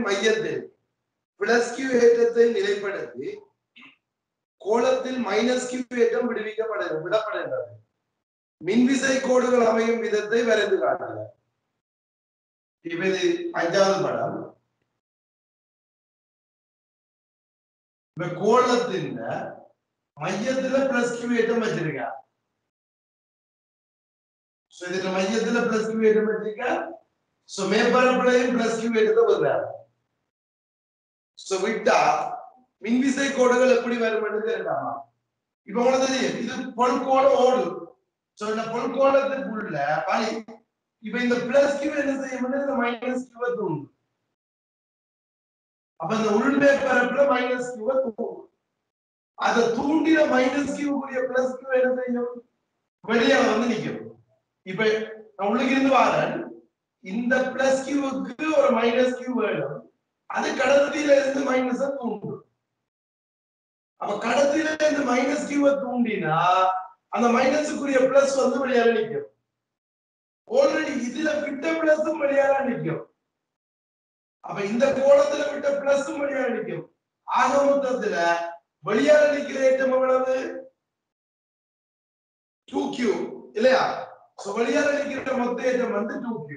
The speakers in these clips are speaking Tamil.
மையத்தில் பிளஸ் கியூ ஏற்றத்தை நிலைப்படுத்தி கோளத்தில் மைனஸ் கியூ ஏற்றம் விடுவிக்கப்பட விடப்படுகிறது மின்விசை கோடுகள் அமையும் விதத்தை வரைந்து காட்டுங்க இப்ப இது அஞ்சாவது படம் இப்ப கோளத்தின் மையத்துல பிளஸ் கியூ ஏற்றம் வச்சிருக்க சோ இதுல மையத்துல பிளஸ் கியூ ஏற்றம் வச்சிருக்க சோ மேற்பரப்புலையும் பிளஸ் கியூ ஏற்றத்தை வருவார் சோ விட்டா மின்விசை கோடுகள் எப்படி வரும் தெரியாமா இப்ப உங்களுக்கு தெரியும் இது பொல்கோளம் ஓடு சோ இந்த பொல்கோளத்துக்குள்ள பனி இப்ப இந்த பிளஸ் கியூ என்ன செய்யும் இந்த மைனஸ் கியூ தூண்டும் அப்ப இந்த உள்மேற்பரப்புல மைனஸ் கியூ தூண்டும் அதை தூண்டின மைனஸ் கியூக்குரிய பிளஸ் கியூ என்ன செய்யும் வெளியே வந்து நிக்கும் இப்ப நான் உள்ளுக்கு இருந்து வரேன் இந்த பிளஸ் கியூவுக்கு ஒரு மைனஸ் கியூ வேணும் அது கடத்தியில இருந்து மைனஸ தூண்டும் அப்ப கடத்தியில இருந்து மைனஸ் கியூவை தூண்டினா அந்த மைனஸுக்குரிய பிளஸ் வந்து வெளியால நிக்கும் ஆல்ரெடி இதுல விட்ட பிளஸும் வெளியால நிக்கும் அப்ப இந்த கோணத்துல விட்ட பிளஸும் வெளியால நிக்கும் ஆக மொத்தத்துல வெளியால நிக்கிற ஏற்றம் எவ்வளவு டூ கியூ இல்லையா சோ வெளியால நிக்கிற மொத்த ஏற்றம் வந்து டூ கியூ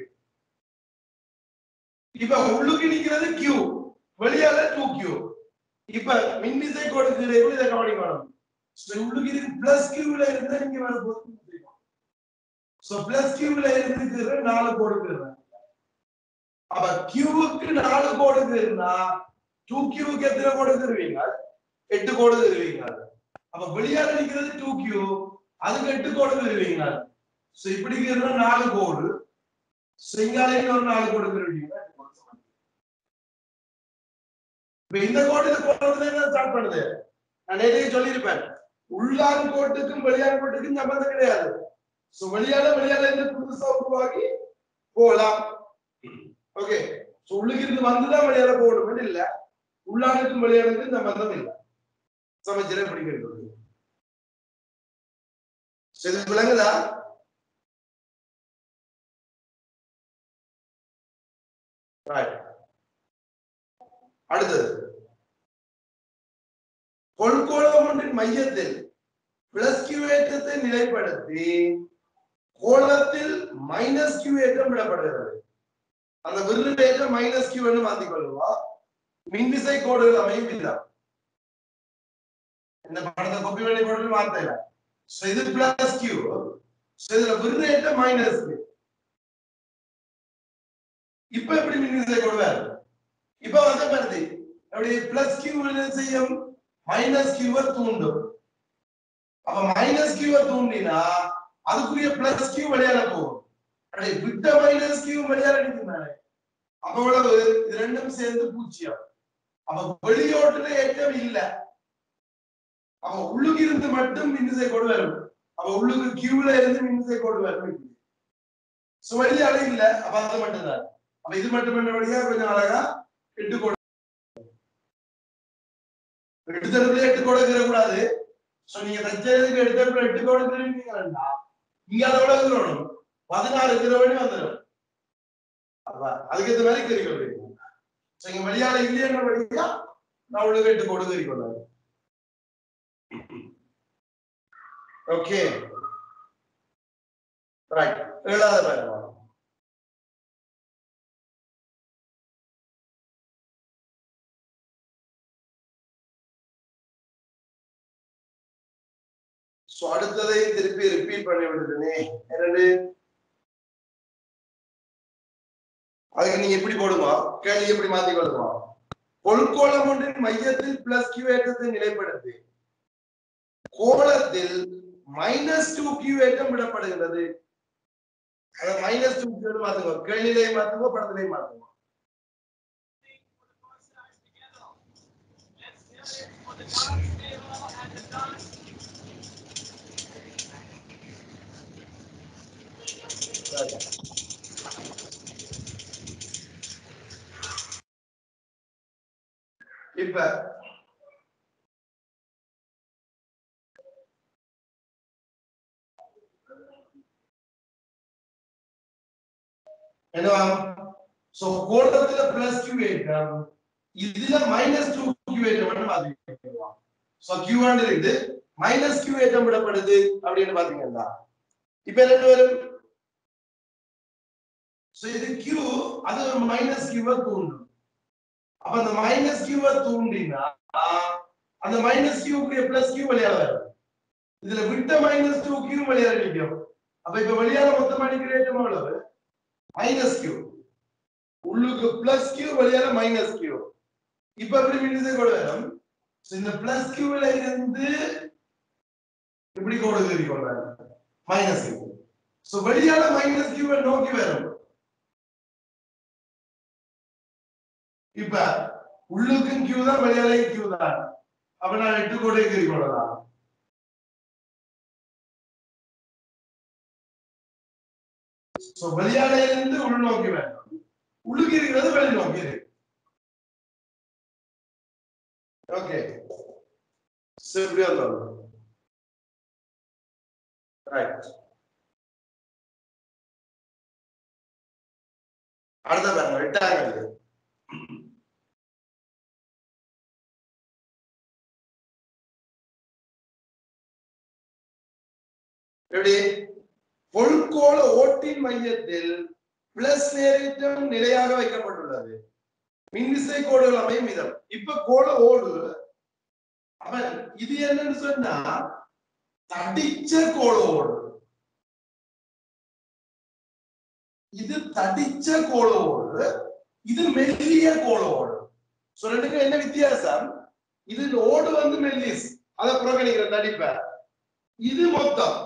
இப்ப உள்ளுக்கு நிக்கிறது கியூ வெளியால டூ கியூ இப்ப மின்விசை கொடுக்கிறீர்கள் இதை கவனிக்கணும் So, உள்ளுக்கு இருக்கு பிளஸ் கியூல இருந்து நீங்க வர போது சோ பிளஸ் கியூல இருந்து நாலு கொடுக்குறேன் அப்ப கியூவுக்கு நாலு கொடுக்குறா டூ கியூவுக்கு எத்தனை கொடுக்குறீங்க எட்டு கொடுக்குறீங்க அப்ப வெளியால நிக்கிறது டூ கியூ அதுக்கு எட்டு கொடுக்குறீங்க சோ இப்படி இருக்கிற நாலு கோடு சிங்காலைக்கு ஒரு நாலு கொடுக்குறீங்க இப்ப இந்த கோடு இந்த கோடு என்ன ஸ்டார்ட் பண்ணுது நான் நேரே சொல்லியிருப்பேன் உள்ளான் கோட்டுக்கும் வெளியான் கோட்டுக்கும் சம்பந்தம் கிடையாது சோ வெளியால வெளியால இருந்து புதுசா உருவாகி போகலாம் ஓகே சோ உள்ளுக்கு இருந்து வந்துதான் வெளியால போகணும் இல்ல உள்ளானுக்கும் வெளியானுக்கும் சம்பந்தம் இல்லை சமைச்சரே பிடிக்கிறது இது விளங்குதா Right. அடுத்தது கொள்கோளம் ஒன்றின் மையத்தில் பிளஸ் கியூ ஏற்றத்தை நிலைப்படுத்தி கோளத்தில் மைனஸ் கியூ ஏற்றம் விடப்படுகிறது அந்த விரு ஏற்றம் மைனஸ் கியூ என்று மாத்திக் கொள்வோம் மின்விசை கோடுகள் அமையும் விதம் இந்த படத்தை கொப்பி பண்ணி போட்டு மாத்தல சோ இது பிளஸ் கியூ சோ இதுல விரு ஏற்றம் மைனஸ் கியூ இப்ப எப்படி மின்விசை கொடுவார் இப்ப வந்து பாருது அப்படி பிளஸ் கியூ என்ன செய்யும் மைனஸ் கியூவை தூண்டும் அப்ப மைனஸ் கியூவை தூண்டினா அதுக்குரிய பிளஸ் கியூ வெளியால போகும் அப்படி விட்ட மைனஸ் கியூ வெளியால நிற்கிறானே அப்ப இவ்வளவு இது ரெண்டும் சேர்ந்து பூஜ்ஜியம் அப்ப வெளியோட்டுல ஏற்றம் இல்ல அப்ப உள்ளுக்கு இருந்து மட்டும் மின்னிசை கொடு வரும் அப்ப உள்ளுக்கு கியூல இருந்து மின்னிசை கொடு வரும் சோ வெளியால இல்ல அப்ப அது மட்டும்தான் அப்ப இது மட்டும் பண்ணபடியா கொஞ்சம் அழகா எட்டு கோடு எடுத்ததுல எட்டு கோடு கூடாது சோ நீங்க தச்சதுக்கு எடுத்ததுல எட்டு கோடு திரும்பிங்கன்னா இங்க அதோட இருக்கணும் பதினாறு கிலோமணி வந்துடும் அப்ப அதுக்கு ஏற்ற மாதிரி கறி கொள்வீங்க சோ இங்க வெளியால இல்லையன்ற வழியா நான் உங்களுக்கு எட்டு கோடு கறி கொள்ளாது ஓகே ரைட் ஏழாவது பாருங்க சோ அடுத்ததை திருப்பி ரிப்பீட் பண்ணி விடுதுனே என்னது அதுக்கு நீங்க எப்படி போடுமா கேள்வி எப்படி மாத்தி கொள்ளுமா கொள்கோளம் ஒன்றின் மையத்தில் பிளஸ் கியூ ஏற்றத்தை நிலைப்படுத்தி கோளத்தில் மைனஸ் டூ கியூ ஏற்றம் விடப்படுகிறது அதை மைனஸ் டூ கியூ மாத்துங்க கேள்வியிலையும் மாத்துங்க படத்திலையும் மாத்துங்க இப்ப என்னவா சோ கோணத்துல பிளஸ் கியூ ஏற்றம் இதுல மைனஸ் டூ கியூ ஏற்றம் பாத்தீங்கன்னா சோ கியூ ஆண்டு இருக்குது மைனஸ் கியூ ஏற்றம் விடப்படுது அப்படின்னு பாத்தீங்கன்னா இப்ப ரெண்டு வரும் சோ இது கியூ அது ஒரு மைனஸ் கியூவை தூண்டும் அப்ப அந்த மைனஸ் கியூவை தூண்டினா அந்த மைனஸ் கியூக்கு பிளஸ் கியூ வெளியால வரும் இதுல விட்ட மைனஸ் டூ கியூ வெளியால நிற்கும் அப்ப இப்ப வெளியால மொத்தமா நிக்கிற ஏற்றம் எவ்வளவு மைனஸ் கியூ உள்ளுக்கு பிளஸ் கியூ வெளியால மைனஸ் கியூ இப்ப எப்படி மின்னிசை கூட வரும் So, இந்த பிளஸ் கியூல இருந்து இப்படி கோடு கீறி கொள்றாங்க மைனஸ் கியூ சோ வெளியால மைனஸ் கியூவை நோக்கி வரும் இப்ப உள்ளுக்கும் கியூ தான் வெளியாலையும் கியூ தான் அப்ப நான் எட்டு கோடை கீறி கொள்ளலாம் சோ வெளியாலையில இருந்து உள்நோக்கி வேண்டும் உள்ளுக்கு இருக்கிறது வெளி நோக்கி இருக்கு ஓகே எப்படி வந்தாலும் ரைட் அடுத்த பாருங்க எட்டாவது எப்படி பொருட்கோள ஓட்டின் மையத்தில் பிளஸ் நேரேற்றம் நிலையாக வைக்கப்பட்டுள்ளது மின்விசை கோடுகள் அமையும் விதம் இப்ப கோள ஓடு அவன் இது என்னன்னு சொன்னா தடிச்ச கோள ஓடு இது தடிச்ச கோள ஓடு இது மெல்லிய கோள ஓடு சோ ரெண்டுக்கும் என்ன வித்தியாசம் இது ஓடு வந்து மெல்லிஸ் அதை புறக்கணிக்கிற தடிப்ப இது மொத்தம்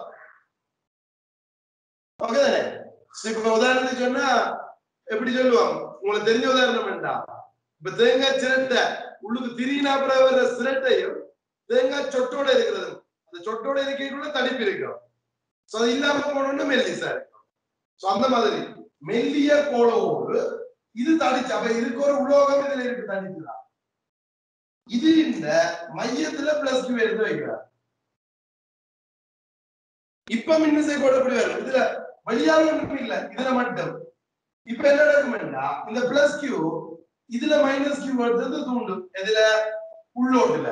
ஓகே தானே So, இப்ப உதாரணத்துக்கு சொன்னா எப்படி சொல்லுவாங்க உங்களுக்கு தெரிஞ்ச உதாரணம் வேண்டாம் இப்ப தேங்காய் சிரட்டை உள்ளுக்கு திரியினா அப்புறம் வர்ற சிரட்டையும் தேங்காய் சொட்டோட இருக்கிறது அந்த சொட்டோட இருக்கைக்குள்ள தடிப்பு இருக்கும் சோ அது இல்லாம போனோம்னா மெல்லிசா இருக்கும் சோ அந்த மாதிரி மெல்லிய கோளோடு இது தடிச்சு அப்ப இதுக்கு ஒரு உலோகம் இதுல இருக்கு தடிச்சுதான் இது இந்த மையத்துல பிளஸ் கியூ எடுத்து வைக்கிறார் இப்ப மின்னிசை கோடு எப்படி வரும் இதுல வழியாக ஒன்றும் இல்ல இதுல மட்டும் இப்ப என்ன நடக்கும்னா இந்த பிளஸ் கியூ இதுல மைனஸ் கியூ எடுத்தது தூண்டும் எதுல உள்ளோட்டுல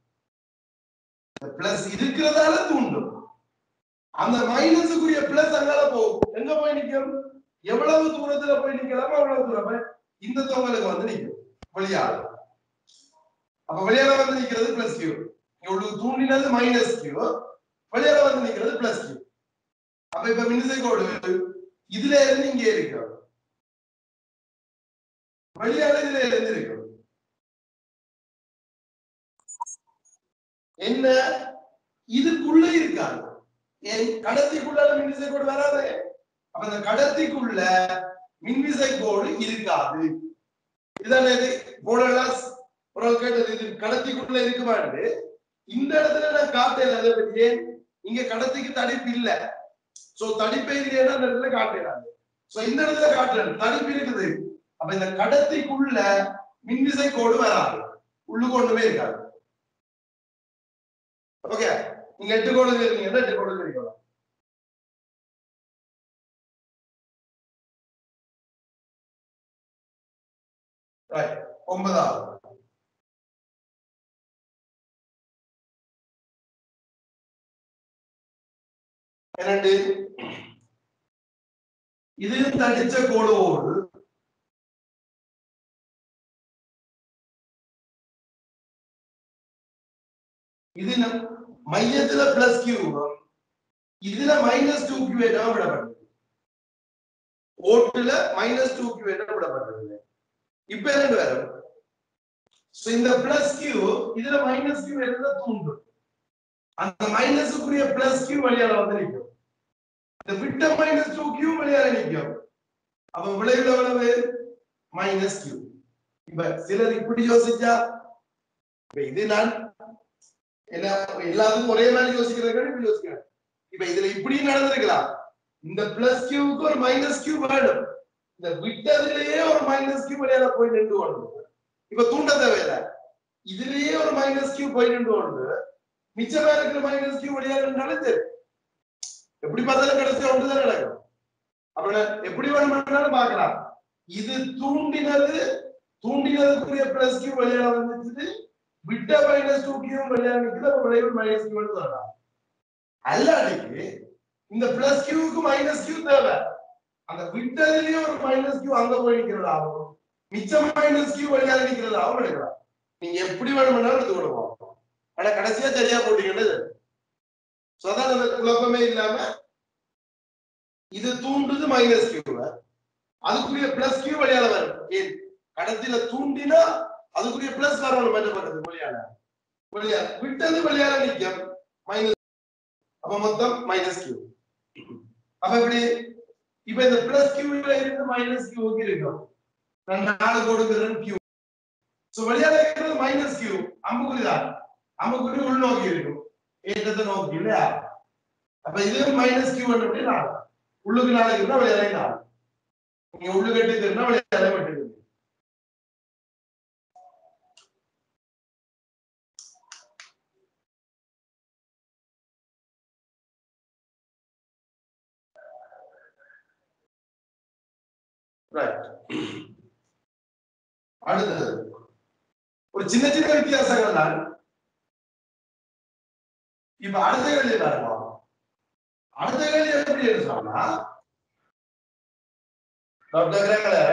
பிளஸ் இருக்கிறதால தூண்டும் அந்த மைனஸுக்குரிய பிளஸ் அங்கால போகும் எங்க போய் நிக்கும் எவ்வளவு தூரத்துல போய் நிக்கலாமோ அவ்வளவு தூரம் போய் இந்த தொங்கலுக்கு வந்து நிக்கும் வெளியால அப்ப வெளியால வந்து நிக்கிறது பிளஸ் கியூ இவ்வளவு தூண்டினது மைனஸ் கியூ வெளியால வந்து நிக்கிறது பிளஸ் கியூ அப்ப இப்ப மின்னிசை கோடு இதுல இருந்து இங்கே இருக்கு வெளியால இதுல இருந்து இருக்கு என்ன இதுக்குள்ள இருக்காது என் கடத்திக்குள்ள மின்விசை கோடு வராது அப்ப அந்த கடத்திக்குள்ள மின்விசை கோடு இருக்காது இதான இது போடலாம் ஒரு ஆள் கேட்டது இது கடத்திக்குள்ள இருக்குமான்னு இந்த இடத்துல நான் காட்டல அதை பத்தி ஏன் இங்க கடத்திக்கு தடிப்பு இல்ல சோ தடிப்பே இல்லையா அந்த இடத்துல காட்டுறாங்க சோ இந்த இடத்துல காட்டுறேன் தடிப்பு இருக்குது அப்ப இந்த கடத்திக்குள்ள மின்விசை கோடு வராது உள்ளுக்கு ஒண்ணுமே இருக்காது ஓகே நீங்க எட்டு கோடு இருக்கீங்க எட்டு கோடு இருக்கீங்க ரைட் ஒன்பதாவது இரண்டு இது தடிச்ச கோளோடு இது நம் மையத்துல பிளஸ் கியூவும் இதுல மைனஸ் டூ கியூ என்ன விடப்பட்டது ஓட்டுல மைனஸ் டூ கியூ என்ன விடப்பட்டது இப்ப என்ன வரும் So, இந்த பிளஸ் கியூ இதுல மைனஸ் கியூ இருந்தா தூண்டும் அந்த மைனஸுக்குரிய பிளஸ் கியூ வழியால வந்து நிற்கும் இந்த விட்ட மைனஸ் டூ கியூ வழியால நிற்கும் அப்ப விளைவுல எவ்வளவு மைனஸ் கியூ இப்ப சிலர் இப்படி யோசிச்சா இப்ப இது நான் என்ன எல்லாத்துக்கும் ஒரே மாதிரி யோசிக்கிறதுக்கு இப்படி யோசிக்கிறேன் இப்ப இதுல இப்படி நடந்திருக்கலாம் இந்த பிளஸ் கியூக்கு ஒரு மைனஸ் கியூ வேணும் இந்த விட்டதுலயே ஒரு மைனஸ் கியூ வழியால போய் நின்று கொண்டு இப்ப தூண்ட தேவையில்லை இதுலயே ஒரு மைனஸ் கியூ போய் நின்று கொண்டு மிச்சமா இருக்கிற மைனஸ் கியூ வழியால நடந்து எப்படி பார்த்தாலும் கடைசியா ஒன்றுதான் நடக்கும் அப்ப நான் எப்படி வேணும்னாலும் பார்க்கலாம் இது தூண்டினது தூண்டினதுக்குரிய பிளஸ் கியூ வெளியால வந்துச்சு விட்ட மைனஸ் டூ கியூ வெளியால நிக்குது அப்ப விளைவு மைனஸ் கியூ சொல்லலாம் அல்லாடிக்கு இந்த பிளஸ் கியூக்கு மைனஸ் கியூ தேவை அந்த விட்டதுலயே ஒரு மைனஸ் கியூ அங்க போய் நிக்கிறதாகும் மிச்சம் மைனஸ் கியூ வெளியால நிக்கிறதாகவும் எடுக்கலாம் நீங்க எப்படி வேணும்னாலும் எடுத்துக்கொள்ளுவோம் ஆனா கடைசியா சரியா போட்டீங்கன்னு சோ அதான் அந்த குழப்பமே இல்லாம இது தூண்டுது மைனஸ் கியூ அதுக்குரிய பிளஸ் கியூ வழியால வரும் ஏன் கடத்தில தூண்டினா அதுக்குரிய பிளஸ் வரணும் என்ன பண்றது வழியால வழியா விட்டது வழியால நிக்கும் மைனஸ் அப்ப மொத்தம் மைனஸ் கியூ அப்ப இப்படி இப்ப இந்த பிளஸ் கியூல இருந்து மைனஸ் கியூக்கு இருக்கும் நான் நாலு கொடுக்கிறேன் கியூ சோ வெளியால இருக்கிறது மைனஸ் கியூ அம்புக்குறி தான் அம்புக்குறி உள்நோக்கி இருக்கும் ஏற்றத்தை நோக்கி இல்லையா அப்ப இது மைனஸ் கியூ அப்படி நாலு உள்ளுக்கு நாலு இருந்தா வெளியால நாலு நீங்க உள்ளு கட்டி தெரியும்னா வெளியால விட்டு ரைட் அடுத்தது ஒரு சின்ன சின்ன வித்தியாசங்கள் தான் இப்ப அடுத்த கேள்வி பாருங்க அடுத்த கேள்வி எப்படி சொன்னா டாக்டர் கிரகங்கள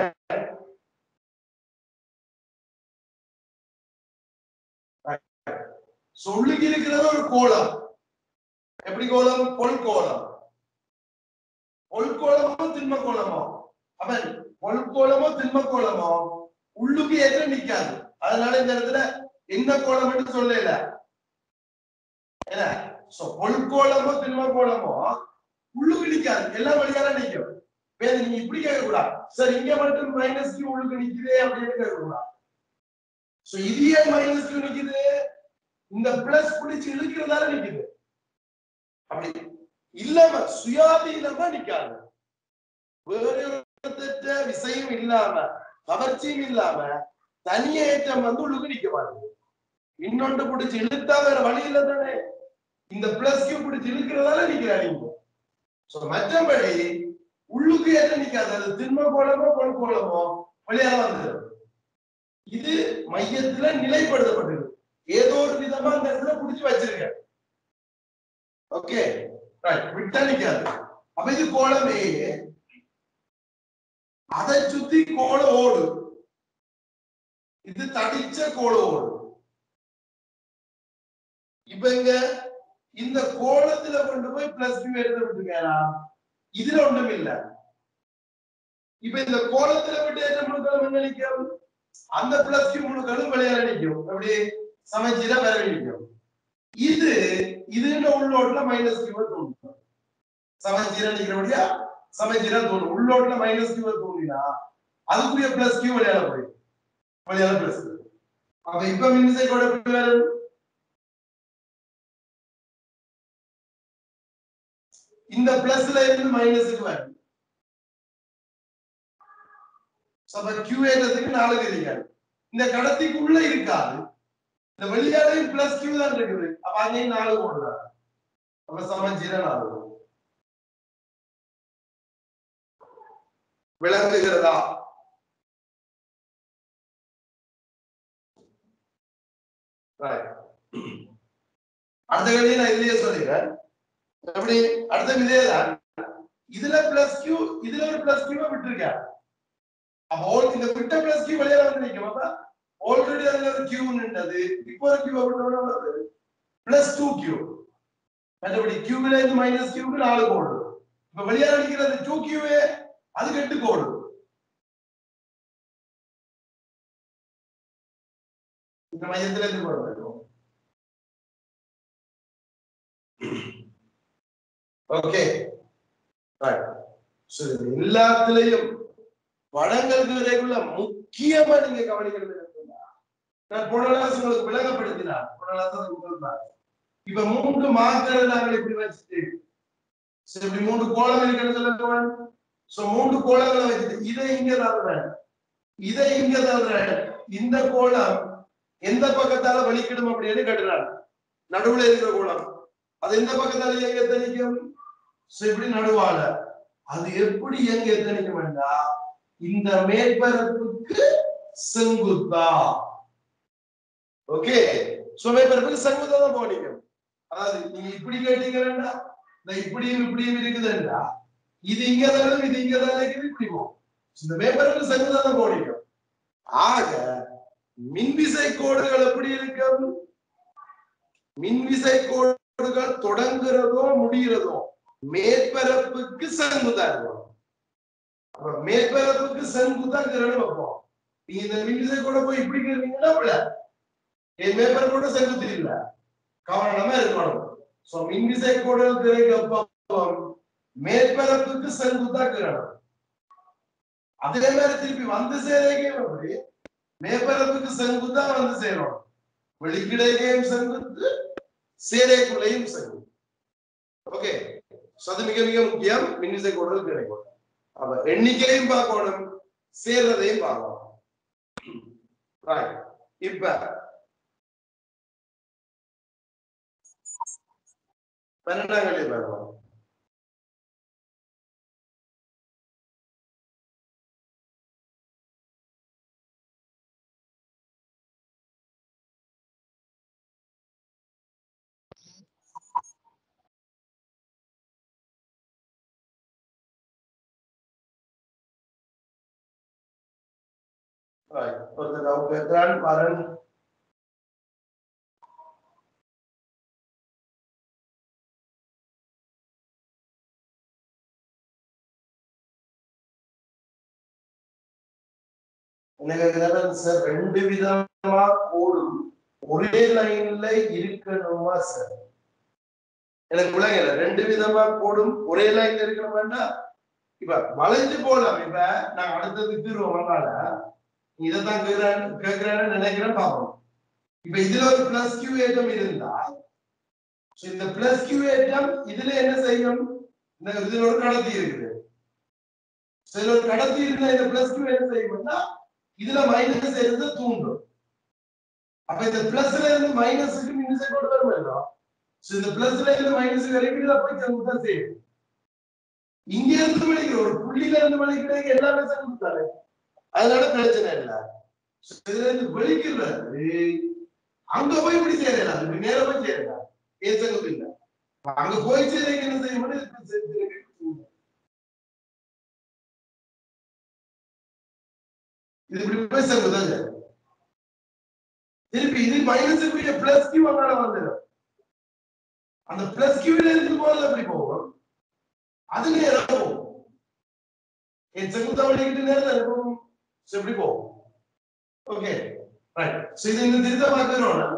சொல்லுக்கு இருக்கிறது ஒரு கோலம் எப்படி கோலம் பொல் கோலம் பொல் கோலமோ திண்ம கோலமோ அவன் பொல் கோலமோ திண்ம கோலமோ உள்ளுக்கு ஏற்ற நிக்காது அதனால இந்த இடத்துல என்ன கோலம் என்று சொல்லல என்ன சோ பொல் கோலமோ திண்ம கோலமோ உள்ளுக்கு நிக்காது எல்லாம் வழியால நிக்கும் வேற நீங்க இப்படி கேட்க கூடாது சார் இங்க மட்டும் மைனஸ் கியூ உள்ளுக்கு நிக்குதே அப்படின்னு கேட்க கூடாது சோ இது ஏன் மைனஸ் கியூ நிக்குது இந்த பிளஸ் பிடிச்சு இழுக்கிறதால நிக்குது அப்படி இல்லாம சுயாதீனமா நிக்காது வேற ஒரு விசையும் இல்லாம கவர்ச்சியும் இல்லாம தனியேற்றம் வந்து உள்ளுக்கு நிக்க மாட்டேங்குது இன்னொன்று பிடிச்சு இழுத்தா வேற வழி இல்லை தானே இந்த பிளஸ் கியூ பிடிச்சு இழுக்கிறதால நிக்கிறா நீங்க சோ மற்றபடி உள்ளுக்கு ஏற்ற நிக்காது அது திண்ம கோலமோ பொன் கோலமோ வழியாக வந்துடும் இது மையத்துல நிலைப்படுத்தப்பட்டது ஏதோ ஒரு விதமா அந்த இடத்துல புடிச்சு வச்சிருக்க ஓகே விட்டா நிக்காது அப்ப இது கோலம் ஏ அதை சுத்தி கோல ஓடு இது தடிச்ச கோல ஓடு இப்ப இங்க இந்த கோலத்துல கொண்டு போய் பிளஸ் டூ எடுத்து விட்டுருக்கலாம் இதுல ஒண்ணும் இல்ல இப்ப இந்த கோலத்துல விட்டு ஏற்ற முழுக்களும் என்ன நிற்கும் அந்த பிளஸ் கியூ முழுக்களும் விளையாட நிற்கும் அப்படி சமைச்சீரா வேற நிற்கும் இது இதுன்னு உள்ளோட்ல மைனஸ் கியூ தோணும் சமைச்சீரா நிக்கிறபடியா சமைச்சீரா தோணும் உள்ளோட்ல மைனஸ் கியூ தோணினா அதுக்குரிய பிளஸ் கியூ விளையாட போயிடும் விளையாட பிளஸ் அப்ப இப்ப மின்சை கூட எப்படி வரும் இந்த பிளஸ்ல இருந்து மைனஸுக்கு வரும் அப்ப கியூ ஏற்றதுக்கு நாலு தெரியாது இந்த கடத்திக்குள்ள இருக்காது இந்த வெளியாடையும் பிளஸ் கியூ தான் இருக்குது அப்ப அங்கேயும் நாலு போடுறாங்க அப்ப சமஞ்சீர நாலு விளங்குகிறதா அடுத்த கேள்வி நான் இதுலயே சொல்லிடுறேன் எப்படி அடுத்த இதே தான் இதுல பிளஸ் கியூ இதுல ஒரு பிளஸ் கியூ விட்டுருக்கேன் அப்போ இந்த விட்ட பிளஸ் கியூ வெளியில வந்து நிக்கும் அப்ப ஆல்ரெடி அதுல ஒரு கியூ நின்றது இப்போ ஒரு கியூ வருது பிளஸ் டூ கியூ மற்றபடி கியூல இருந்து மைனஸ் கியூக்கு நாலு கோடு இப்ப வெளியால நிக்கிறது டூ கியூவே அதுக்கு எட்டு கோடு இந்த மையத்துல இருந்து கோடு வரும் ஓகே எல்லாத்துலயும் படங்களுக்கு வரைக்குள்ள முக்கியமா நீங்க கவனிக்கிறது என்னன்னா, நான் போன கிளாஸ் உங்களுக்கு விளங்கப்படுத்தினார் போன கிளாஸ் அது முதல் class. இப்ப மூன்று மார்க்கரை நாங்கள் இப்படி வச்சுட்டு சரி, இப்படி மூன்று கோலம் இருக்குன்னு சொல்லுவேன் சோ மூன்று கோலங்களை வச்சுட்டு இதை இங்க தள்ளுறேன் இதை இங்க தள்ளுறேன் இந்த கோலம் எந்த பக்கத்தால வலிக்கிடும் அப்படின்னு கேட்டுறான் நடுவுல இருக்கிற கோலம் அது எந்த பக்கத்தால எங்க எத்தனிக்கும் சோ இப்படி நடுவால அது எப்படி எங்க எத்தனிக்கும் வேண்டா இந்த மேற்பரப்புக்கு செங்குத்தா ஓகே சோ மேற்பரப்புக்கு செங்குத்தா தான் போனீங்க அதாவது நீங்க இப்படி கேட்டீங்கன்னா இந்த இப்படியும் இப்படியும் இருக்குதுன்றா இது இங்க தானே இது இங்க தானே இருக்குது இப்படி போகும் இந்த மேற்பரப்புக்கு செங்குத்தா தான் போனீங்க ஆக மின்விசை கோடுகள் எப்படி இருக்கும் மின்விசை கோடுகள் தொடங்குறதோ முடிகிறதோ மேற்பரப்புக்கு செங்குத்தா இருக்கும் அப்ப மேற்பரப்புக்கு செங்குத்தா கிரணம் வைப்போம் நீங்க இந்த மின்விசை கூட போய் இப்படி கேட்டீங்கன்னா விட என் மேற்பரப்போட செங்குத்து இல்ல கவனமா இருக்கணும் சோ மின்விசை கோடுகள் திரைக்கப்பம் மேற்பரப்புக்கு செங்குத்தா கிரணம் அதே மாதிரி திருப்பி வந்து சேரைக்கும் எப்படி மேற்பரப்புக்கு செங்குத்தா வந்து சேரும் வெளிக்கிடையிலேயும் செங்குத்து சேரைக்குள்ளேயும் செங்குத்து ஓகே அது மிக மிக முக்கியம் மின்விசை கோடுகள் கிடைக்கும் அப்ப எண்ணிக்கையும் பார்க்கணும் சேர்றதையும் பார்க்கணும் Right. இப்ப பன்னெண்டாம் கேள்வி பார்க்கலாம் Right. ஒருத்தர் டவுட் கேட்கிறான் பாருங்க என்ன கேட்கிறாரு சார் ரெண்டு விதமா கோடும் ஒரே லைன்ல இருக்கணுமா சார் எனக்கு விளங்கல ரெண்டு விதமா கோடும் ஒரே லைன்ல இருக்கணும்னா இப்ப வளைஞ்சு போலாம் இப்ப நான் அடுத்ததுக்கு தீர்வு வந்தால இதைத்தான் கேக்குறேன் கேக்குறேன்னு நினைக்கிறேன் பாப்போம் இப்ப இதுல ஒரு பிளஸ் கியூ ஏற்றம் இருந்தா so இந்த பிளஸ் கியூ ஏற்றம் இதுல என்ன செய்யும் இந்த இதுல ஒரு கடத்தி இருக்குது So இதுல ஒரு கடத்தி இருந்தா இந்த பிளஸ் கியூ என்ன செய்யும்னா இதுல மைனஸ் இருந்து தூண்டும் அப்ப இந்த பிளஸ்ல இருந்து மைனஸுக்கு மினிசை கொண்டு வரும் இல்லையா So இந்த பிளஸ்ல இருந்து மைனஸ் வரைக்கும் இதுல போய் செங்குத்தா செய்யும் இங்க இருந்து விளைக்கிற ஒரு புள்ளியில இருந்து விளைக்கிறதுக்கு எல்லாமே செங்குத்து தானே அதனால பிரச்சனை இல்ல So இதுல இருந்து வெளிக்கிறது அங்க போய் இப்படி சேரல இப்படி நேரா போய் சேரல ஏன் செங்குத்து இல்ல அங்க போய் சேரங்க என்ன செய்யணும் இது இப்படி போய் செங்குதாங்க திருப்பி இது மைனஸுக்குரிய பிளஸ் கியூ அங்கால வந்துடும் அந்த பிளஸ் கியூல இருந்து போறது எப்படி போகும் அது நேரம் போகும் என் செங்குத்தா வழிகிட்டு நேரம் இருக்கும் So, எப்படி போகும் ஓகே ரைட் சோ இது இந்த திருத்தமாக்கிறோம்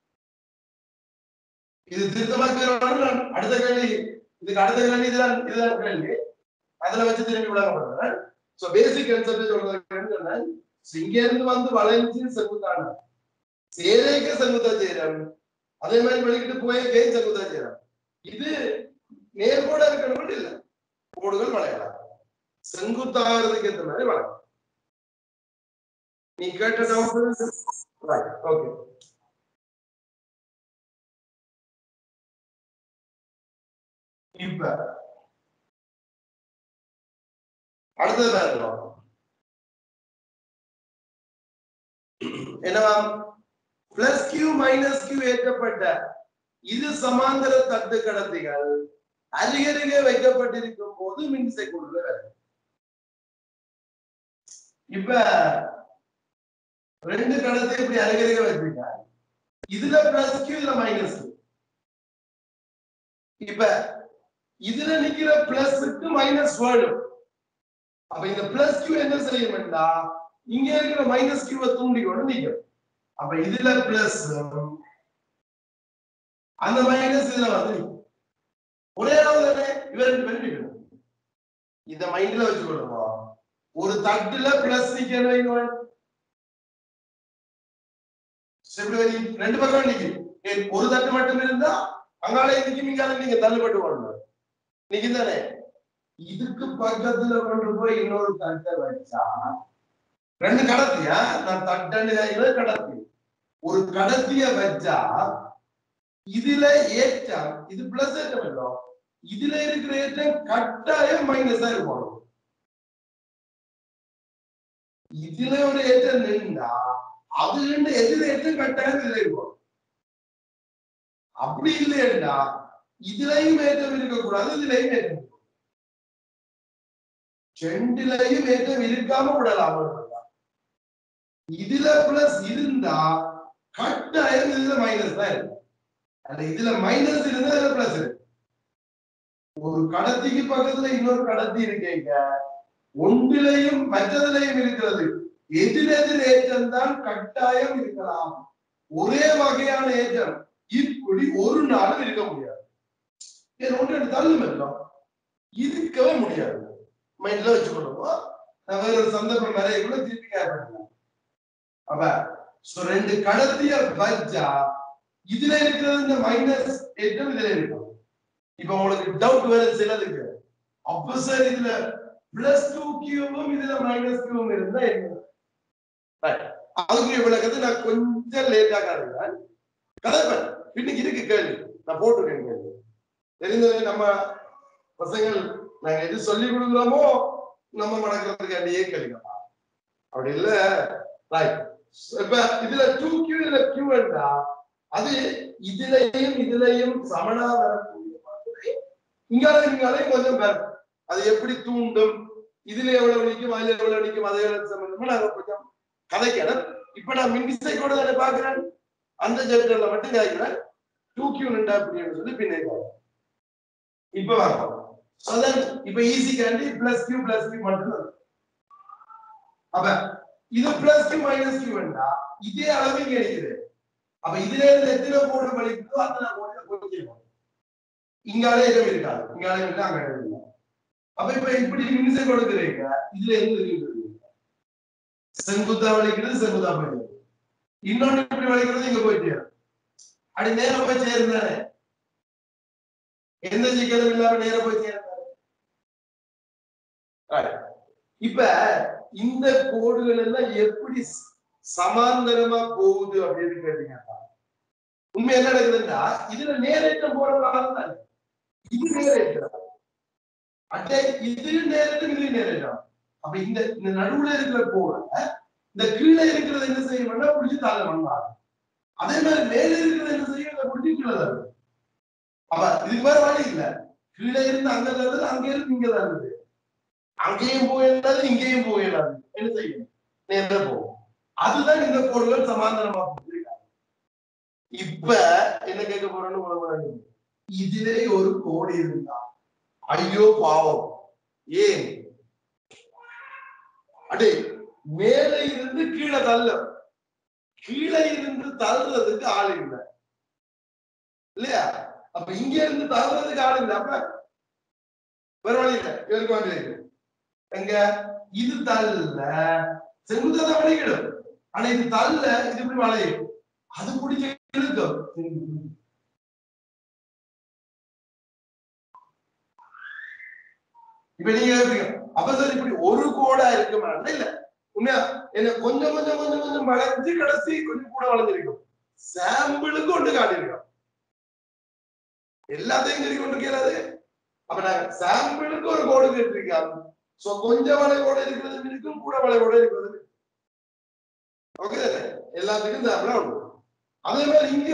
இது திருத்தமாக்கிறோம் நான் அடுத்த கேள்வி இதுக்கு அடுத்த கேள்வி இதுதான் இதுதான் கேள்வி அதுல வச்சு திரும்பி விளக்கப்படுறேன் சோ பேசிக் கன்செப்ட் சொல்றது சொன்னேன் So, இங்க இருந்து வந்து வளைஞ்சு செங்குத்தான சேரேக்க செங்குத்தா செய்யறோம் அதே மாதிரி வெளிக்கிட்டு போய் கே செங்குத்தா செய்யறோம் இது நேர்கோடா இருக்கணும் இல்ல கோடுகள் வளையலாம் செங்குத்தாகிறதுக்கு ஏற்ற மாதிரி வளையலாம் நீ கேட்ட டவுட் ரைட் ஓகே இப்ப அடுத்தது பாருங்க என்னவா பிளஸ் கியூ மைனஸ் கியூ ஏற்றப்பட்ட இது சமாந்தர தட்டு கடத்திகள் அருகருகே வைக்கப்பட்டிருக்கும் போது மின்சை கொண்டு இப்ப ரெண்டு கடத்தை இப்படி அருகருகே வச்சிருக்காங்க இதுல பிளஸ் கியூ இதுல மைனஸ் இப்ப இதுல நிக்கிற பிளஸ்க்கு மைனஸ் வேணும் அப்ப இந்த பிளஸ் கியூ என்ன செய்யும்டா இங்க இருக்கிற மைனஸ் கியூவை தூண்டி கொண்டு நிக்கும் அப்ப இதுல பிளஸ் அந்த மைனஸ் இதுல வந்து நிக்கும். ஒரே அளவு தானே இவ ரெண்டு பேரும் நிக்கணும் இத மைண்ட்ல வச்சுக்கொள்ளுங்க ஒரு தட்டுல பிளஸ் நிக்கணும் வைங்க. எப்படி வரி? ரெண்டு பக்கம் நிக்கும் ஏன் ஒரு தட்டு மட்டும் இருந்தா அங்கால நிக்கும் இங்கால நீங்க தள்ளுபட்டு போடணும் நிக்கும் தானே இதுக்கு பக்கத்துல கொண்டு போய் இன்னொரு தட்டை வச்சா ரெண்டு கடத்தியா நான் தட்டன்னு கையில கடத்தி ஒரு கடத்திய வச்சா இதுல ஏற்றம் இது பிளஸ் ஏற்றம் இல்லை இதுல இருக்கிற ஏற்றம் கட்டாயம் மைனஸா இருக்கணும் இதுல ஒரு ஏற்றம் நின்றா அது நின்று எதிர ஏற்றம் கட்டாயம் இதுல இருக்கும் அப்படி இல்லையா இதுலயும் ஏற்றம் இருக்கக்கூடாது இதுலயும் ஏற்றம் இருக்கக்கூடாது. ரெண்டுலயும் ஏற்றம் இருக்காம விடலாம் அவ்வளவுதான். இதுல பிளஸ் இருந்தா கட்டாயம் இதுல மைனஸ் தான் இருக்கும் அல்ல இதுல மைனஸ் இருந்தா இதுல பிளஸ் இருக்கு ஒரு கடத்திக்கு பக்கத்துல இன்னொரு கடத்தி இருக்கீங்க ஒன்றிலையும் மற்றதிலையும் இருக்கிறது எதிரெதிர் ஏற்றம் தான் கட்டாயம் இருக்கலாம் ஒரே வகையான ஏற்றம் இப்படி ஒரு நாளும் இருக்க முடியாது ஏன் ஒன்று எடுத்தாலும் இல்லை இருக்கவே முடியாது மைண்ட்ல வச்சுக்கணும் நான் வேற ஒரு சந்தர்ப்பம் வரைய கூட திருப்பி கேட்பேன் அப்ப so ரெண்டு கடத்திய வச்சா இதுல இருக்கிறது இந்த மைனஸ் ஏற்றம் இதுல இருக்கும் இப்ப உங்களுக்கு டவுட் வேற சிலதுக்கு அப்ப சார் இதுல பிளஸ் டூ கியூவும் இதுல மைனஸ் கியூவும் இருந்தா என்ன Right. அதுக்குரிய விளக்கத்தை நான் கொஞ்சம் லேட்டா காட்டுறேன் கதைப்பேன் இன்னைக்கு இருக்கு கேள்வி நான் போட்டிருக்கேன் கேள்வி தெரிந்தது நம்ம பசங்கள் நாங்க எது சொல்லி கொடுக்குறோமோ நம்ம மடக்கிறதுக்கு அடியே கேள்விக்கலாம் அப்படி இல்ல ரைட் இப்ப இதுல டூ கியூ இதுல கியூ என்றா அது இதுலயும் இதுலயும் சமனா வரக்கூடிய மாதிரி இங்காலையும் இங்காலையும் கொஞ்சம் வரும் அது எப்படி தூண்டும் இதுல எவ்வளவு நிற்கும் அதுல எவ்வளவு நிற்கும் அதே சம்பந்தமா நாங்க கொஞ்சம் கதைக்கிறேன் இப்ப நான் மின்விசை கூட தானே பாக்குறேன் அந்த சாப்டர்ல மட்டும் கதைக்கிறேன் டூ கியூ நின்றா அப்படின்னு சொல்லி பின்னே பார்ப்போம். இப்ப வாங்க அதான் இப்ப easy candy plus Q plus Q மட்டும் தான் அப்ப இது பிளஸ் கியூ மைனஸ் கியூ வேண்டா இதே அளவு இங்க இருக்குது அப்ப இதுல இருந்து எத்தனை கோடு வலிக்குதோ அத்தனை கோடு கொஞ்சம் இங்காலே எதுவும் இருக்காது இங்காலே இல்லை அங்க எதுவும் இல்லை அப்ப இப்ப இப்படி மின்சை கொடுக்குறீங்க இதுல இருந்து இருக்குது செங்குத்தா வலிக்கிறது செங்குத்தா போயிடுது இன்னொன்னு இப்படி வலிக்கிறது இங்க போயிட்டு அப்படி நேரம் போய் சேர்ந்தானே எந்த சிக்கலும் இல்லாம நேரம் போய் சேர்ந்தானே Right. இப்ப இந்த கோடுகள் எல்லாம் எப்படி ஸ்- சமாந்தரமா போகுது அப்படின்னு கேட்டீங்கன்னா உண்மை என்ன நடக்குதுன்னா இதுல நேரேற்றம் போறதுனால தான் இது நேரேற்றம் அட்டை இது நேரேற்றம் இது நேரேற்றம் அப்ப இந்த இந்த நடுவுல இருக்கிற கோடை இந்த கீழே இருக்கிறது என்ன செய்யணும்னா புடிச்சு தாழ பண்ணலாம் அதே மாதிரி மேல இருக்கிறது என்ன செய்யும் இதை புடிச்சு கீழே தள்ளும் அப்ப இதுக்கு வேற வழி இல்ல கீழே இருந்து அங்க தள்ளுது அங்க இருந்து இங்க தள்ளுது அங்கேயும் போயிடாது இங்கேயும் போயிடாது என்ன செய்யும் நேரம் போகும் அதுதான் இந்த கோடுகள் சமாந்தரமா போகுது இப்ப என்ன கேட்க போறேன்னு உங்களுக்கு விளங்குது. இதிலே ஒரு கோடு இருந்தா ஐயோ பாவம் ஏன் அடே மேலே இருந்து கீழே தள்ள கீழே இருந்து தள்ளுறதுக்கு ஆள் இல்லை இல்லையா அப்ப இங்க இருந்து தள்ளுறதுக்கு ஆள் இல்லை அப்ப வேற வழி இல்லை இவருக்கு வழி இருக்கு எங்க இது தள்ள செங்குத்தா வளைகிடும் ஆனா இது தள்ள இது இப்படி வளையும் அது பிடிச்ச இழுக்கும் இப்ப நீங்க கேட்பீங்க அப்ப சார் இப்படி ஒரு கோடா இருக்குமா இல்ல உண்மையா என்ன கொஞ்சம் கொஞ்சம் கொஞ்சம் கொஞ்சம் வளைஞ்சு கடைசி கொஞ்சம் கூட வளைஞ்சிருக்கும் சாம்பிளுக்கு ஒன்று காட்டியிருக்கோம் எல்லாத்தையும் சொல்லி கொண்டு கேளாது அப்ப நாங்க சாம்பிளுக்கு ஒரு கோடு கேட்டிருக்கோம் சோ கொஞ்சம் வளைவோட இருக்கிறது இருக்கும் கூட வளைவோட இருக்கிறது ஓகே எல்லாத்துக்கும் சாம்பிளா உண்டு அதே மாதிரி இங்க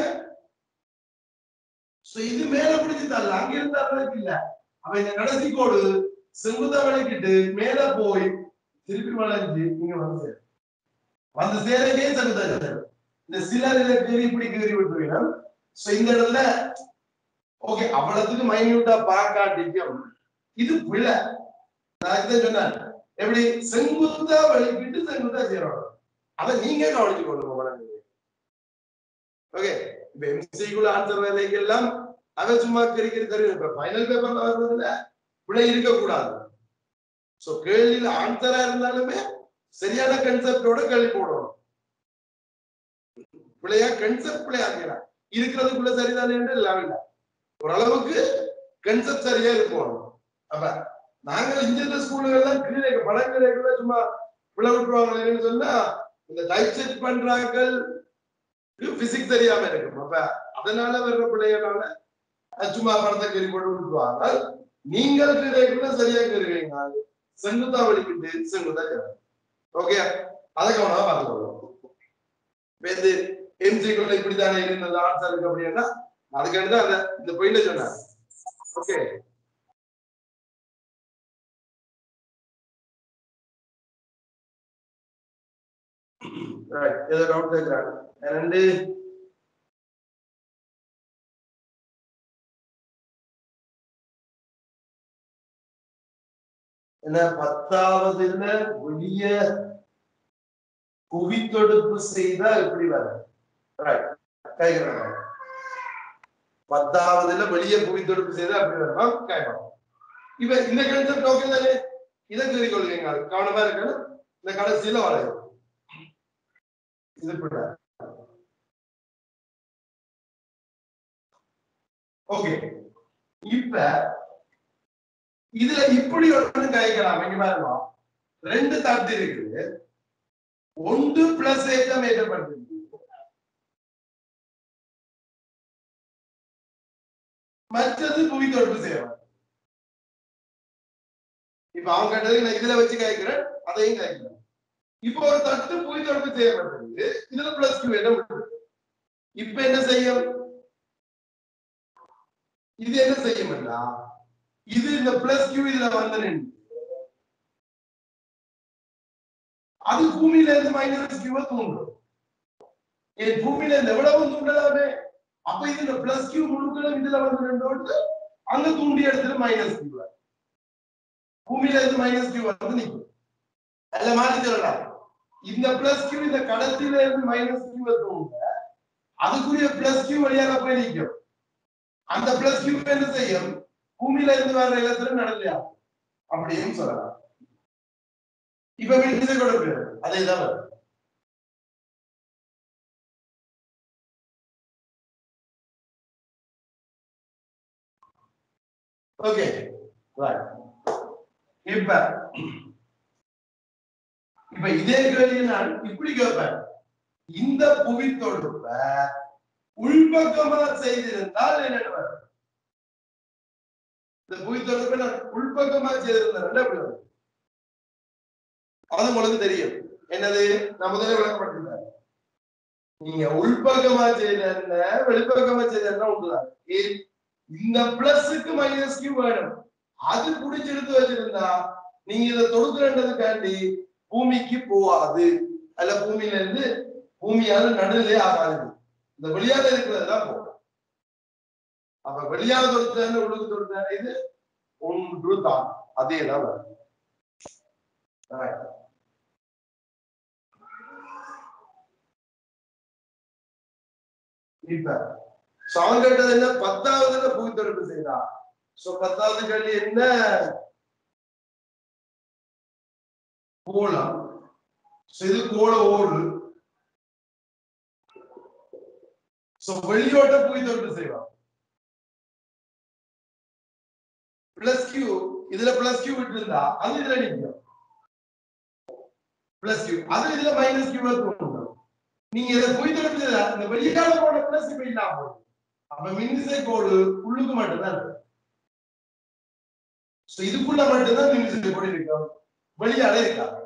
சோ இது மேல பிடிச்சு தரல அங்க இருந்து தர்றதுக்கு இல்ல அப்ப இந்த கடைசி கோடு செங்குத்தா வளைக்கிட்டு மேல போய் திருப்பி வளைஞ்சு இங்க வந்து சேரும் வந்து சேரவே செங்குத்தா சேரும் இந்த சிலர் இதை கீறி இப்படி கீறி விட்டுருவீங்க சோ இந்த இடத்துல ஓகே அவ்வளவுக்கு மைன்யூட்டா பார்க்காட்டிக்கும் இது பிழை நான் இதை சொன்னேன் எப்படி செங்குத்தா வலிக்கிட்டு செங்குத்தா சேரணும் அதை நீங்க கவனிச்சு கொள்ளுங்க வணங்குங்க ஓகே இப்ப எம்சிக்குள்ள ஆன்சர் வேலைக்கெல்லாம் அவன் சும்மா கிரிக்கிற தெரியும் இப்ப ஃபைனல் பேப்பர்ல வர்றதுல பிழை இருக்கக்கூடாது சோ கேள்வியில ஆன்சரா இருந்தாலுமே சரியான கன்செப்டோட கேள்வி போடணும் பிள்ளையா கன்செப்ட் பிள்ளையா இருக்கிறதுக்குள்ள சரிதானே என்று எல்லாம் இல்லை ஓரளவுக்கு கன்செப்ட் சரியா இருக்கும் அப்ப நாங்க இன்ஜினியர் ஸ்கூலுகள்லாம் கீழே படக்கீழே சும்மா பிள்ளை விட்டுருவாங்களேன்னு சொன்னா இந்த டைப் செட் பண்றாங்கள் பிசிக்ஸ் தெரியாம இருக்கும் அப்ப அதனால வர்ற பிள்ளைகளால அஹ் சும்மா படத்தை கறி போட்டு விட்டுருவாங்க நீங்கள் கீழே சரியா கருவீங்க செங்குத்தா வலிக்கிட்டு செங்குத்தா கேட்கும் ஓகே அதை கவனமா பார்த்துக்கணும் இப்ப இந்த எம்சிக்குள்ள இப்படித்தானே இருந்தது ஆன்சர் இருக்கு அப்படின்னா அதுக்காண்டி தான் அந்த இந்த பொயில சொன்னார் ஓகே ஏதோ டவுட் கேட்கிறாங்க ரெண்டு என்ன பத்தாவதுல வெளிய புவித்தொடுப்பு செய்தா எப்படி வரும் ரைட் கேட்கிறாங்க பத்தாவதுல வெளிய புவித்தொடுப்பு செய்தா அப்படி வருமா கேட்கலாம் இப்ப இந்த கன்செப்ட் ஓகே தானே இதை தெரிந்து கொள்ளுங்க கவனமா இருக்கு இந்த கடைசியில வரையும் இது இப்படி ஓகே இப்ப இதுல இப்படி ஒன்று கேட்கலாம் இங்க பாருங்க ரெண்டு தட்டு இருக்குது ஒன்று பிளஸ் ஏற்றம் ஏற்றப்படுது மற்றது புவி தொடர்பு செய்யலாம் இப்ப அவங்க கேட்டது நான் இதுல வச்சு கேட்கிறேன் அதையும் கேட்கிறேன் இப்போ ஒரு தட்டு புவி தொடர்பு செய்யப்பட்டிருக்கு இதுல பிளஸ் டூ இடம் இருக்கு. இப்ப என்ன செய்யும் இது என்ன செய்யும்னா இது இந்த பிளஸ் கியூ இதுல வந்து நின்று அது பூமியில இருந்து மைனஸ் கியூவை தூண்டும் என் பூமியில இருந்து எவ்வளவு தூண்டலாமே அப்ப இது இந்த பிளஸ் கியூ முழுக்களும் இதுல வந்து நின்று அங்க தூண்டி இடத்துல மைனஸ் கியூ பூமியில இருந்து மைனஸ் கியூ வந்து நிக்கும் அதுல மாற்றி சொல்லலாம் இந்த பிளஸ் கியூ இந்த கடத்தில இருந்து மைனஸ் கியூவை தூண்ட அதுக்குரிய பிளஸ் கியூ வழியாக போய் நிக்கும் அந்த பிளஸ் கியூ என்ன செய்யும் பூமியில இருந்து வர்ற இடத்துல நடலையா அப்படின்னு சொல்லலாம் இப்ப மின்னிசை கொடுப்பு அதே தான் வரும். ஓகே ரைட் இப்ப இப்ப இதே கேள்வியை நான் இப்படி கேட்பேன் இந்த புவி தொடுப்ப உள்பக்கமா செய்திருந்தால் என்ன வரும் இந்த புவி தொடர்பை நான் உள்பக்கமா செய்திருந்தேன் எப்படி வரும்? அது உங்களுக்கு தெரியும் என்னது நான் முதல்ல விளக்கப்பட்டிருந்தேன் நீங்க உள்பக்கமா செய்த என்ன வெளிப்பக்கமா செய்த என்ன உண்டுதான் ஏன் இந்த பிளஸ்க்கு மைனஸ் கியூ வேணும் அது புடிச்சு எடுத்து வச்சிருந்தா நீங்க இதை தொடுக்கிறன்றதுக்காண்டி பூமிக்கு போகாது அல்ல பூமியில இருந்து பூமியால நடுநிலை ஆகாது இந்த வெளியால இருக்கிறதுதான் போகும் அப்ப வெளியால தொடுத்தான உள்ளுக்கு தொடுத்தான இது ஒன்று தான் அதே தான் வரும் Right. இப்ப சாங் கேட்டது என்ன பத்தாவதுல புவி தொடர்பு செய்தா சோ பத்தாவது கேள்வி என்ன கோலம் So, இது கோல ஓடு சோ வெளியோட்ட புவி தொடர்பு செய்வான் பிளஸ் கியூ இதுல பிளஸ் கியூ விட்டு இருந்தா அது இதுல நிற்கும் பிளஸ் கியூ அது இதுல மைனஸ் கியூ தோணும் நீங்க இதை போய் தொடர்பு செய்தா இந்த வெளியால போன பிளஸ் இப்ப இல்லாம போகுது அப்ப மின்விசை கோடு உள்ளுக்கு மட்டும்தான் இருக்கு So, இதுக்குள்ள மட்டும்தான் மின்விசை கோடு இருக்கும் வெளியால இருக்காது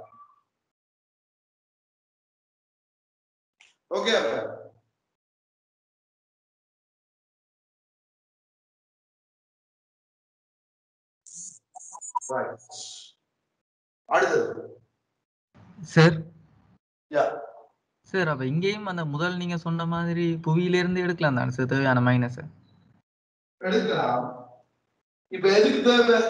ஓகே அடுத்தது சார் யா சார் அப்ப இங்கேயும் அந்த முதல் நீங்க சொன்ன மாதிரி புவியில இருந்து எடுக்கலாம் தானே சார் தேவையான மைனஸ் எடுக்கலாம் இப்ப எதுக்கு தேவை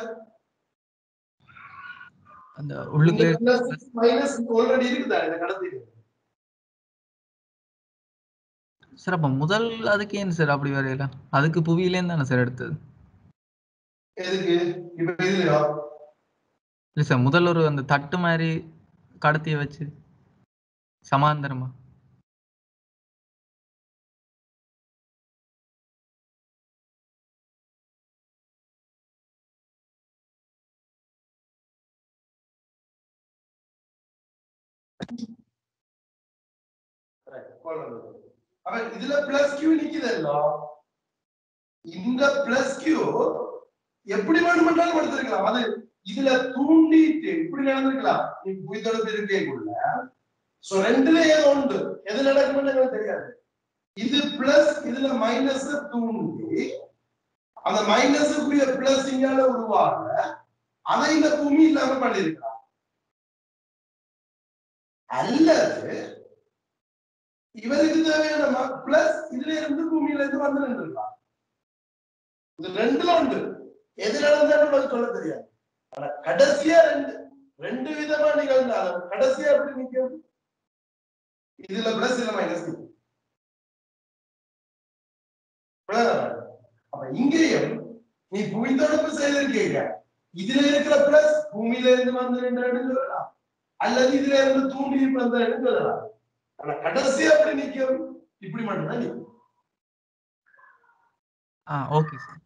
அந்த உள்ளுக்குள்ள மைனஸ் ஆல்ரெடி இருக்குதா இந்த கடத்தில சார் அப்ப முதல் அதுக்கு ஏன் சார் அப்படி வரையல அதுக்கு புவியிலேருந்து தானே சார் எடுத்தது எதுக்கு இப்ப இதுலயா இல்ல சார் முதல்ல ஒரு அந்த தட்டு மாதிரி கடத்திய வச்சு சமாந்தரமா அப்ப இதுல பிளஸ் கியூ நிக்குதல்ல இந்த பிளஸ் கியூ எப்படி வேணுமென்றாலும் எடுத்திருக்கலாம் அது இதுல தூண்டிட்டு இப்படி நடந்திருக்கலாம் நீ புய் தொடர்பு இருக்கேக்குள்ள சோ ரெண்டுல ஏதோ உண்டு எது நடக்கும்னு எங்களுக்கு தெரியாது இது பிளஸ் இதுல மைனஸ் தூண்டி அந்த மைனஸுக்குரிய பிளஸ் இங்கால உருவாக அதை இந்த பூமி இல்லாம பண்ணிருக்கலாம் அல்லது இவருக்கு தேவையான பிளஸ் இதுல இருந்து பூமியில இருந்து வந்து நின்றுருக்கலாம் இது ரெண்டுல உண்டு எது நடந்தாலும் உங்களுக்கு சொல்ல தெரியாது ஆனா கடைசியா ரெண்டு ரெண்டு விதமா நிகழ்ந்தாலும் கடைசியா எப்படி நிக்கும் இதுல பிளஸ் இதுல மைனஸ் நிக்கும் அப்ப இங்கேயும் நீ புவி தொடர்பு செய்திருக்கீங்க இதுல இருக்கிற பிளஸ் பூமியில இருந்து வந்து நின்று சொல்லலாம் அல்லது இதுல இருந்து தூண்டி வந்த சொல்லலாம் ஆனா கடைசியா எப்படி நிக்கும் இப்படி மட்டும்தான் நிக்கும் ஆ ஓகே சார்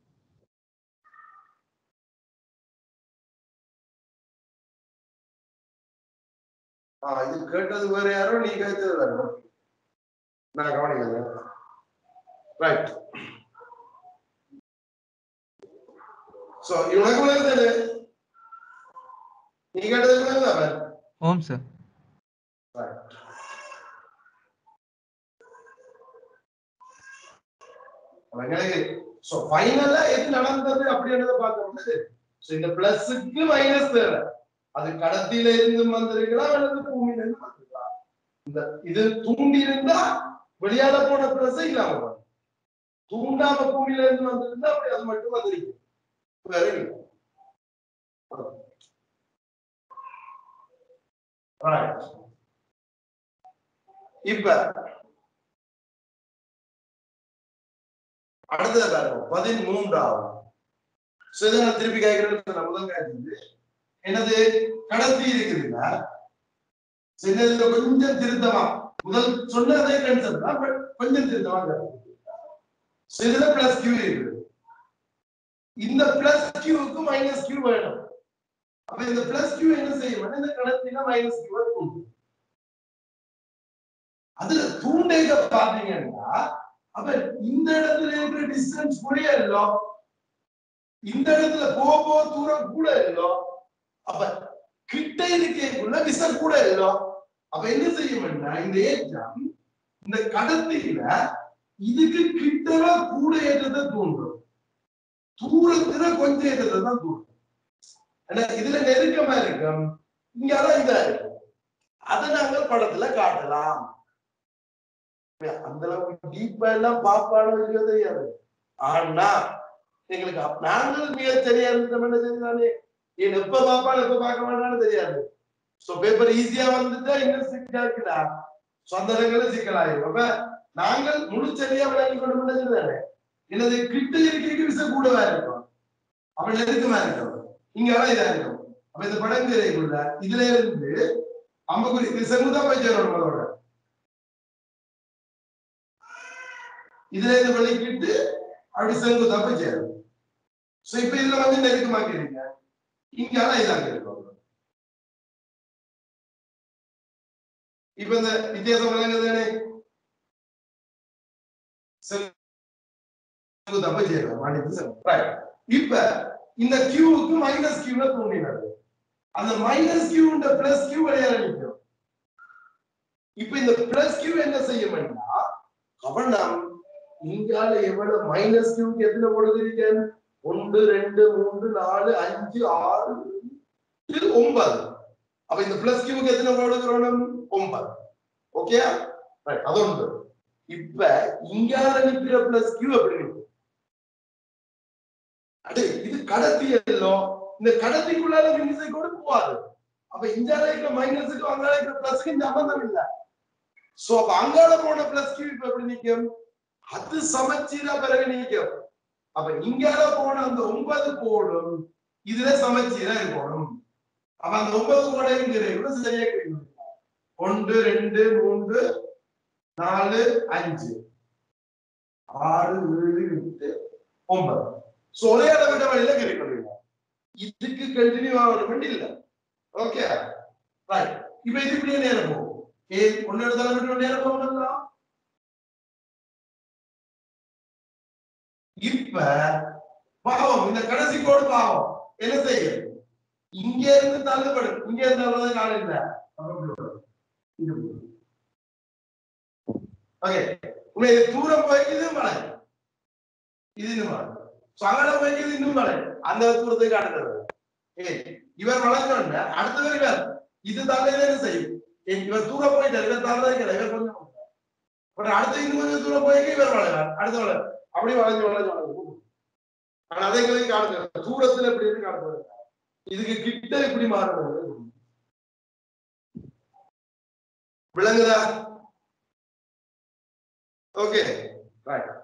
ஆ இது கேட்டது வேற யாரோ நீ கேட்டது வேற நான் கவனிக்கிறேன் ரைட் சோ இவனுக்கு விழுந்தது நீ கேட்டது விழுந்தா ஓம் சார் எங்களுக்கு சோ ஃபைனலா எது நடந்தது அப்படின்றத பார்க்கறது சோ இந்த பிளஸ்க்கு மைனஸ் தேவை அது கடத்தில இருந்து வந்திருக்கலாம் அல்லது பூமியில இருந்து வந்திருக்கலாம் இந்த இது தூண்டி இருந்தா வெளியால போன பிளஸ் இல்லாம போகும். தூண்டாம பூமியில இருந்து வந்திருந்தா அப்படி அது மட்டும் வந்திருக்கும் வேற இல்லை Right. இப்ப அடுத்தது பாருங்க பதிமூன்றாவது So, இதை நான் திருப்பி கேட்கறது நான் முதல் கேட்டது என்னது கடத்தி இருக்குதுன்னா So, என்னதுல கொஞ்சம் திருத்தமா முதல் சொன்ன அதே கன்செப்ட் தான் பட் கொஞ்சம் திருத்தமா கேட்டது. So, இதுல பிளஸ் கியூ இருக்குது இந்த பிளஸ் கியூக்கு மைனஸ் கியூ வேணும் அப்ப இந்த பிளஸ் கியூ என்ன செய்யும் இந்த கடத்தில மைனஸ் கியூ தூண்டும் அதுல தூண்டேக பாத்தீங்கன்னா அப்ப இந்த இடத்துல இருக்கிற டிஸ்டன்ஸ் கூட இல்லோ இந்த இடத்துல போக போக தூரம் கூட இல்லோ அப்ப கிட்ட இருக்கக்குள்ள விச கூட இல்லோ அப்ப என்ன செய்யும்னா இந்த ஏற்றம் இந்த கடத்தில இதுக்கு கிட்டவ கூட ஏற்றத்தை தூண்டும் தூரத்துல கொஞ்சம் ஏற்றத்தை தான் தூண்டும் ஆனா இதுல நெருக்கமா இருக்கும் இங்கெல்லாம் இதா இருக்கும் அதை நாங்கள் படத்துல காட்டலாம் அந்த அளவுக்கு டீப்பா எல்லாம் பாப்பானோ இல்லையோ தெரியாது ஆனா எங்களுக்கு அப்- நாங்கள் மிக தெரியாது என்ன தெரியாதே ஏன் எப்ப பாப்பான் எப்ப பார்க்க மாட்டான்னு தெரியாது சோ பேப்பர் ஈஸியா வந்துட்டா இன்னும் சிக்கலா இருக்குதா சொந்த இடங்களும் சிக்கலாயிரும் அப்ப நாங்கள் முழு சரியா விளங்கி கொண்டு முடிஞ்சதுதானே எனது கிட்ட இருக்கைக்கு விச கூடவா இருக்கும் அவள் நெருக்கமா இருக்கும் இங்க இதா இருக்கும் அப்ப இந்த படம் திரைக்குள்ள இதுல இருந்து அம்பக்குறி இது செங்குதா போய் சேரணும் அதோட இதுல இருந்து வெளிக்கிட்டு அப்படி செங்குதா போய் சேரும் சோ இப்ப இதுல வந்து நெருக்கமாக்கிறீங்க இங்க இதாக இருக்கும் இப்ப இந்த வித்தியாசம் விளங்குதானே செங்குதா போய் சேரும் மனித செங்குதா. Right. இப்ப இந்த கியூவுக்கு மைனஸ் கியூல தூண்டினது அந்த மைனஸ் கியூ பிளஸ் கியூ விளையாட நிற்கும் இப்ப இந்த பிளஸ் கியூ என்ன செய்யும்னா கவனம் இங்கால எவ்வளவு மைனஸ் கியூக்கு எத்தனை கொடுத்திருக்கேன் ஒன்று ரெண்டு மூன்று நாலு அஞ்சு ஆறு ஏழு, ஒன்பது அப்ப இந்த பிளஸ் கியூக்கு எத்தனை கொடுக்கிறோம் ஒன்பது ஓகே அது ஒன்று இப்ப இங்கால நிக்கிற பிளஸ் கியூ எப்படி நிற்கும் அடே இது கடத்தி எல்லோ இந்த கடத்திக்குள்ளால மின்னிசை கூட போகாது அப்ப இங்கால இருக்கிற மைனஸுக்கு அங்கால இருக்கிற பிளஸ்க்கு சம்பந்தம் இல்ல சோ அப்ப அங்கால போன பிளஸ் கியூ இப்ப எப்படி நிக்கும் அது சமச்சீரா பிறகு நிக்கும் அப்ப இங்கால போன அந்த ஒன்பது கோடும் இதுல சமச்சீரா இருக்கணும் அப்ப அந்த ஒன்பது கோடையும் கூட சரியா கிடைக்கும் ஒன்று ரெண்டு மூன்று நாலு அஞ்சு ஆறு ஏழு எட்டு ஒன்பது சோ ஒரே அளவிட வழியில கிடைக்கணும் இதுக்கு கண்டினியூ ஆகணும் இல்ல ஓகே ரைட் இப்ப இது இப்படியே நேரம் போகும் ஏ ஒன்னு எடுத்தாலும் விட்டு நேரம் போகணுங்களா இப்ப பாவம் இந்த கடைசி கோடு பாவம் என்ன செய்யும் இங்க இருந்து தள்ளுபடும் இங்க இருந்து அவ்வளவு காலம் இல்ல அப்ப இப்படி வரும். ஓகே உங்க இது தூரம் போய்க்கு இது மலை இது இன்னும் மலை சங்கடம் போய்க்கு இது இன்னும் மலை அந்த தூரத்தை காட்டுறது ஏ இவர் வளர்ந்தோன்னு அடுத்தவர் இவர் இது தாங்க என்ன செய்யும் ஏ, இவர் தூரம் போயிட்டார் இவர் தாங்க இருக்கிற இவர் கொஞ்சம் பட் அடுத்து இன்னும் கொஞ்சம் தூரம் போய்க்கு இவர் வளர்றார் அடுத்த வளர் அப்படி வளைஞ்சு வளைஞ்சு வளைஞ்சு ஆனா அதை எங்களுக்கு காட்டுறது தூரத்துல எப்படி இருக்கு காட்டுறது இதுக்கு கிட்ட இப்படி மாறுறது விளங்குதா ஓகே ரைட்